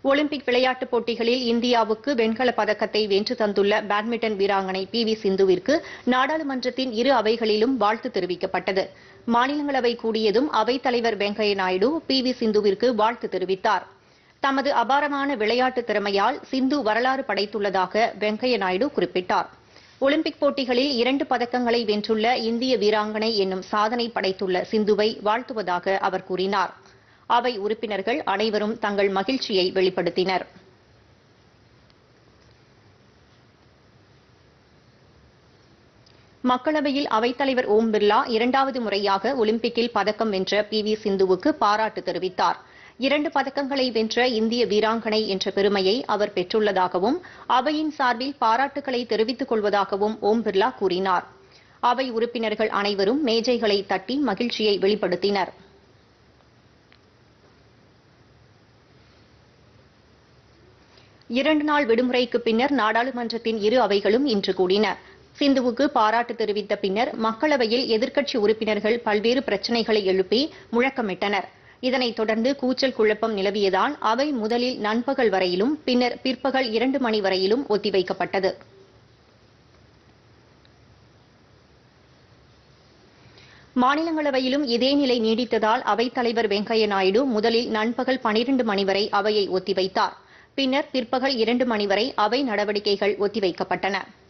Olympic விளையாட்டுப் போட்டிகளில் இந்தியாவுக்கு வெண்கலப் பதக்கத்தை வென்று தந்துள்ள பேட்மிண்டன் வீராங்கனை பி வி சிந்துவிற்கு நாடாளுமன்றத்தின் இரு அவைகளிலும் வாழ்த்து தெரிவிக்கப்பட்டது மாநிலங்களவை கூடியதும் அவைத் தலைவர் வெங்கையா நாயுடு பி வி சிந்துவிற்கு வாழ்த்து தெரிவித்தார் தமது அபாரமான விளையாட்டு திறமையால் சிந்து வரலாறு படைத்துள்ளதாக வெங்கையா நாயுடு குறிப்பிட்டார் ஒலிம்பிக் போட்டிகளில் இரண்டு பதக்கங்களை வென்றுள்ள இந்திய வீராங்கனை என்னும் சாதனை படைத்துள்ள சிந்துவை வாழ்த்துவதாக அவர் கூறினார் அவை உறுப்பினர்கள் அனைவரும் தங்கள் மகிழ்ச்சியை வெளிப்படுத்தினர் மக்களவையில் அவைத்தலைவர் ஓம் பிர்லா இரண்டாவது முறையாக ஒலிம்பிக்கில் பதக்கம் வென்ற பி வி சிந்துவுக்கு பாராட்டு தெரிவித்தார் இரண்டு பதக்கங்களை வென்ற இந்திய வீராங்கனை என்ற பெருமையை அவர் பெற்றுள்ளதாகவும் அவையின் சார்பில் பாராட்டுக்களை தெரிவித்துக் கொள்வதாகவும் ஓம் பிர்லா கூறினார் அவை உறுப்பினர்கள் அனைவரும் மேஜைகளை தட்டி மகிழ்ச்சியை வெளிப்படுத்தினர் இரண்டு நாள் விடுமுறைக்கு பின்னர் நாடாளுமன்றத்தின் இரு அவைகளும் இன்று கூடின சிந்துவுக்கு பாராட்டு தெரிவித்த பின்னர் மக்களவையில் எதிர்க்கட்சி உறுப்பினர்கள் பல்வேறு பிரச்சினைகளை எழுப்பி முழக்கமிட்டனர் இதனைத் தொடர்ந்து கூச்சல் குழப்பம் நிலவியதால் அவை முதலில் நண்பகல் வரையிலும் பின்னர் பிற்பகல் இரண்டு மணி வரையிலும் ஒத்திவைக்கப்பட்டது மாநிலங்களவையிலும் இதே நிலை நீடித்ததால் அவைத் தலைவர் வெங்கையா நாயுடு முதலில் நண்பகல் பனிரண்டு மணி வரை அவையை ஒத்திவைத்தார் பின்னர் பிற்பகல் இரண்டு மணி வரை அவை நடவடிக்கைகள் ஒத்திவைக்கப்பட்டன